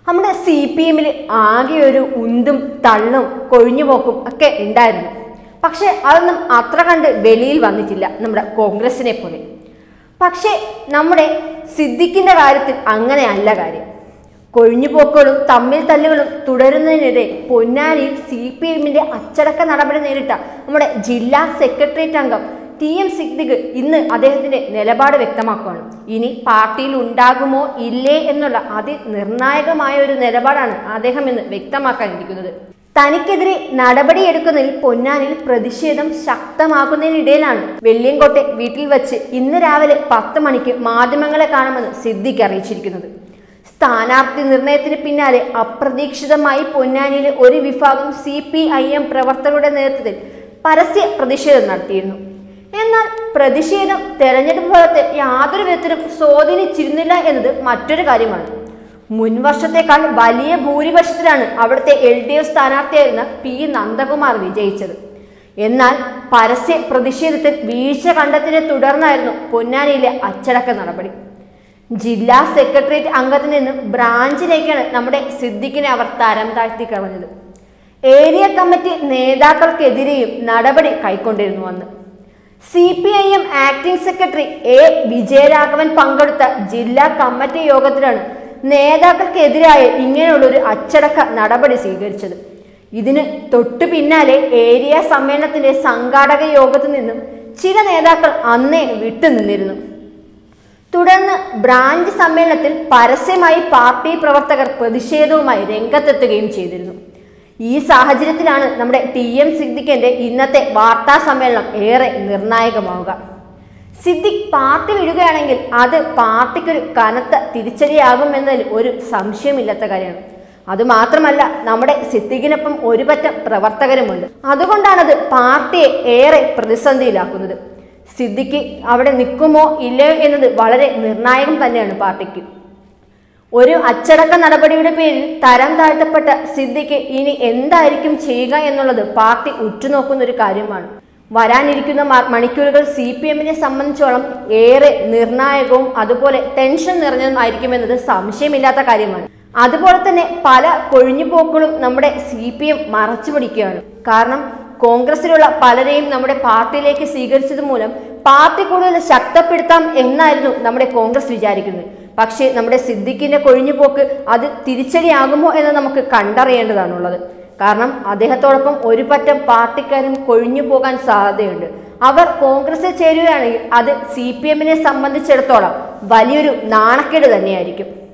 നമ്മുടെ C P എമ്മിൽ ആകെ ഒരു ഉന്തും തള്ളും കൊഴിഞ്ഞുപോക്കും ഒക്കെ ഉണ്ടായിരുന്നു പക്ഷെ അതൊന്നും അത്ര കണ്ട് വെളിയിൽ വന്നിട്ടില്ല നമ്മുടെ കോൺഗ്രസിനെ പോലെ പക്ഷേ നമ്മുടെ സിദ്ദിഖിന്റെ കാര്യത്തിൽ അങ്ങനെയല്ല കാര്യം കൊഴിഞ്ഞുപോക്കുകളും തമ്മിൽ തല്ലുകളും തുടരുന്നതിനിടെ പൊന്നാനിയിൽ സി പി എമ്മിന്റെ അച്ചടക്ക നടപടി നേരിട്ട നമ്മുടെ ജില്ലാ സെക്രട്ടേറിയറ്റ് അംഗം ടി എം സിദ്ദിഖ് ഇന്ന് അദ്ദേഹത്തിന്റെ നിലപാട് വ്യക്തമാക്കുകയാണ് ഇനി പാർട്ടിയിൽ ഉണ്ടാകുമോ ഇല്ലേ എന്നുള്ള അതിനിർണായകമായ ഒരു നിലപാടാണ് അദ്ദേഹം ഇന്ന് വ്യക്തമാക്കാനിരിക്കുന്നത് തനിക്കെതിരെ നടപടിയെടുക്കുന്നതിൽ പൊന്നാനിൽ പ്രതിഷേധം ശക്തമാക്കുന്നതിനിടയിലാണ് വെള്ളിയങ്കോട്ടെ വീട്ടിൽ വെച്ച് ഇന്ന് രാവിലെ പത്ത് മണിക്ക് മാധ്യമങ്ങളെ കാണുമെന്ന് സിദ്ദിഖ് അറിയിച്ചിരിക്കുന്നത് സ്ഥാനാർത്ഥി നിർണയത്തിന് പിന്നാലെ അപ്രതീക്ഷിതമായി പൊന്നാനിയിലെ ഒരു വിഭാഗം സി പി ഐ എം പ്രവർത്തകരുടെ നേതൃത്വത്തിൽ പരസ്യ പ്രതിഷേധം നടത്തിയിരുന്നു എന്നാൽ പ്രതിഷേധം തെരഞ്ഞെടുപ്പ് ഫലത്തെ യാതൊരു വിധത്തിലും സ്വാധീനിച്ചിരുന്നില്ല എന്നത് മറ്റൊരു കാര്യമാണ് മുൻ വർഷത്തേക്കാൾ വലിയ ഭൂരിപക്ഷത്തിലാണ് അവിടുത്തെ എൽ ഡി എഫ് സ്ഥാനാർത്ഥിയായിരുന്ന പി നന്ദകുമാർ വിജയിച്ചത് എന്നാൽ പരസ്യ പ്രതിഷേധത്തിൽ വീഴ്ച കണ്ടെത്തിനെ തുടർന്നായിരുന്നു പൊന്നാനിയിലെ അച്ചടക്ക നടപടി ജില്ലാ സെക്രട്ടേറിയറ്റ് അംഗത്തിൽ നിന്ന് ബ്രാഞ്ചിലേക്കാണ് നമ്മുടെ സിദ്ദിഖിനെ അവർ തരം താഴ്ത്തി കളഞ്ഞത് ഏരിയ കമ്മിറ്റി നേതാക്കൾക്കെതിരെയും നടപടി കൈക്കൊണ്ടിരുന്നു അന്ന് C P I M acting secretary A Vijayaraghavan പങ്കെടുത്ത ജില്ലാ കമ്മിറ്റി യോഗത്തിലാണ് നേതാക്കൾക്കെതിരായ ഇങ്ങനെയുള്ളൊരു അച്ചടക്ക നടപടി സ്വീകരിച്ചത് ഇതിന് തൊട്ടു പിന്നാലെ ഏരിയ സമ്മേളനത്തിന്റെ സംഘാടക യോഗത്തിൽ നിന്നും ചില നേതാക്കൾ അന്നേ വിട്ടുനിന്നിരുന്നു തുടർന്ന് ബ്രാഞ്ച് സമ്മേളനത്തിൽ പരസ്യമായി പാർട്ടി പ്രവർത്തകർ പ്രതിഷേധവുമായി രംഗത്തെത്തുകയും ചെയ്തിരുന്നു ഈ സാഹചര്യത്തിലാണ് നമ്മുടെ ടി എം സിദ്ദിഖിന്റെ ഇന്നത്തെ വാർത്താ സമ്മേളനം ഏറെ നിർണായകമാവുക സിദ്ദിഖ് പാർട്ടി വിടുകയാണെങ്കിൽ അത് പാർട്ടിക്കൊരു കനത്ത തിരിച്ചടിയാകുമെന്നതിൽ ഒരു സംശയമില്ലാത്ത കാര്യമാണ് അതുമാത്രമല്ല നമ്മുടെ സിദ്ദിഖിനൊപ്പം ഒരു പറ്റം പ്രവർത്തകരുമുണ്ട് അതുകൊണ്ടാണത് പാർട്ടിയെ ഏറെ പ്രതിസന്ധിയിലാക്കുന്നത് സിദ്ദിഖ് അവിടെ നിൽക്കുമോ ഇല്ലയോ എന്നത് വളരെ നിർണായകം തന്നെയാണ് പാർട്ടിക്ക് ഒരു അച്ചടക്ക നടപടിയുടെ പേരിൽ തരം താഴ്ത്തപ്പെട്ട സിദ്ദിഖ് ഇനി എന്തായിരിക്കും ചെയ്യുക എന്നുള്ളത് പാർട്ടി ഉറ്റുനോക്കുന്ന ഒരു കാര്യമാണ് വരാനിരിക്കുന്ന മ- മണിക്കൂറുകൾ സി പി എമ്മിനെ സംബന്ധിച്ചോളം ഏറെ നിർണായകവും അതുപോലെ ടെൻഷൻ നിറഞ്ഞതും ആയിരിക്കുമെന്നത് സംശയമില്ലാത്ത കാര്യമാണ് അതുപോലെ തന്നെ പല കൊഴിഞ്ഞുപോക്കുകളും നമ്മുടെ സി പി എം മറച്ചു പിടിക്കുകയാണ് കാരണം കോൺഗ്രസിലുള്ള പലരെയും നമ്മുടെ പാർട്ടിയിലേക്ക് സ്വീകരിച്ചത് മൂലം പാർട്ടി കൂടുതൽ ശക്തപ്പെടുത്താം എന്നായിരുന്നു നമ്മുടെ കോൺഗ്രസ് വിചാരിക്കുന്നത് പക്ഷേ നമ്മുടെ സിദ്ദിഖിന്റെ കൊഴിഞ്ഞുപോക്ക് അത് തിരിച്ചടിയാകുമോ എന്ന് നമുക്ക് കണ്ടറിയേണ്ടതാണുള്ളത് കാരണം അദ്ദേഹത്തോടൊപ്പം ഒരു പറ്റം പാർട്ടിക്കാരും കൊഴിഞ്ഞു പോകാൻ സാധ്യതയുണ്ട് അവർ കോൺഗ്രസിൽ ചേരുകയാണെങ്കിൽ അത് സി പി എമ്മിനെ സംബന്ധിച്ചിടത്തോളം വലിയൊരു നാണക്കേട് തന്നെയായിരിക്കും